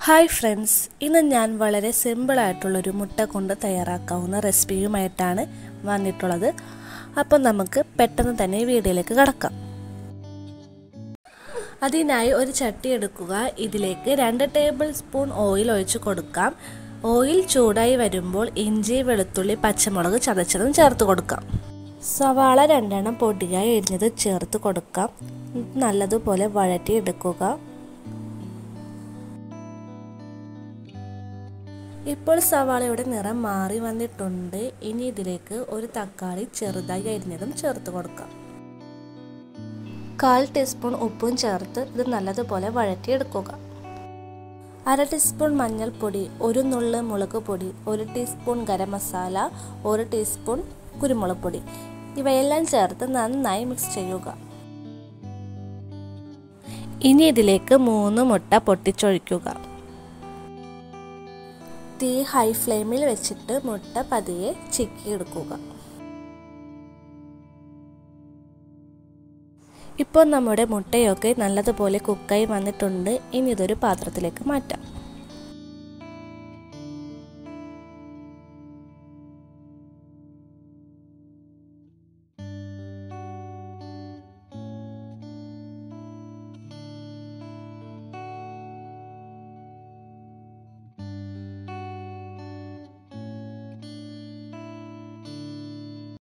hi friends ഇന്ന് ഞാൻ വളരെ സിമ്പിളായിട്ടുള്ളൊരു മുട്ട കൊണ്ട് തയ്യാറാക്കാവുന്ന റെസിപ്പിയുമായിട്ടാണ് വന്നിട്ടുള്ളത് അപ്പം നമുക്ക് പെട്ടെന്ന് തന്നെ വീഡിയോയിലേക്ക് കടക്കാം അതിനായി ഒരു ചട്ടി എടുക്കുക ഇതിലേക്ക് രണ്ട് ടേബിൾ സ്പൂൺ ഓയിൽ ഒഴിച്ച് കൊടുക്കാം ഓയിൽ ചൂടായി വരുമ്പോൾ ഇഞ്ചി വെളുത്തുള്ളി പച്ചമുളക് ചതച്ചതും ചേർത്ത് കൊടുക്കാം സവാള രണ്ടെണ്ണം പൊടിയായി എരിഞ്ഞത് ചേർത്ത് കൊടുക്കാം നല്ലതുപോലെ വഴറ്റിയെടുക്കുക ഇപ്പോൾ സവാളയുടെ നിറം മാറി വന്നിട്ടുണ്ട് ഇനി ഇതിലേക്ക് ഒരു തക്കാളി ചെറുതായി അരിഞ്ഞതും ചേർത്ത് കൊടുക്കാം കാൽ ടീസ്പൂൺ ഉപ്പും ചേർത്ത് ഇത് നല്ലതുപോലെ വഴറ്റിയെടുക്കുക അര ടീസ്പൂൺ മഞ്ഞൾപ്പൊടി ഒരു നുള്ള് മുളക് പൊടി ഒരു ടീസ്പൂൺ ഗരം മസാല ഒരു ടീസ്പൂൺ കുരുമുളക് പൊടി ഇവയെല്ലാം ചേർത്ത് നന്നായി മിക്സ് ചെയ്യുക ഇനി ഇതിലേക്ക് മൂന്ന് മുട്ട പൊട്ടിച്ചൊഴിക്കുക തീ ഹൈ ഫ്ലെയിമിൽ വെച്ചിട്ട് മുട്ട പതിയെ ചിക്കിയെടുക്കുക ഇപ്പോൾ നമ്മുടെ മുട്ടയൊക്കെ നല്ലതുപോലെ കുക്കായി വന്നിട്ടുണ്ട് ഇനി ഇതൊരു പാത്രത്തിലേക്ക് മാറ്റാം